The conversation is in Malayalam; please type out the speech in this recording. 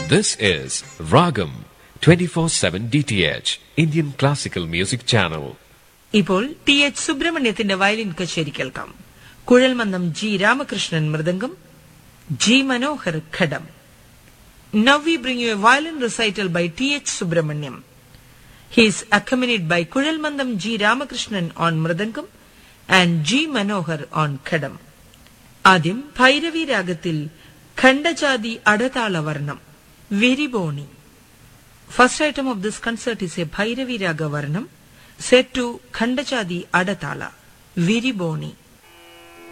This is Ragam 24/7 DTH Indian Classical Music Channel. ഇപ്പോൾ ടി എച്ച് സുബ്രഹ്മണ്യത്തിന്റെ വയലിൻ കച്ചേരി കേൾക്കാം കുഴൽമന്ദം G Ramakrishnan mridangam G Manohar ഖഡം now we bring you A violin recital by T H Subrahmanyam he's accompanied by കുഴൽമന്ദം G Ramakrishnan on mridangam and G Manohar on ഖഡം ആദ്യം ഭൈരവി രാഗത്തിൽ ഖണ്ഡജാതി അടതാള വർണ്ണം വിരിബോണി First item of this concert is a Bhairavi Raga Varnam set to Khandachadi Adatala, Viriboni.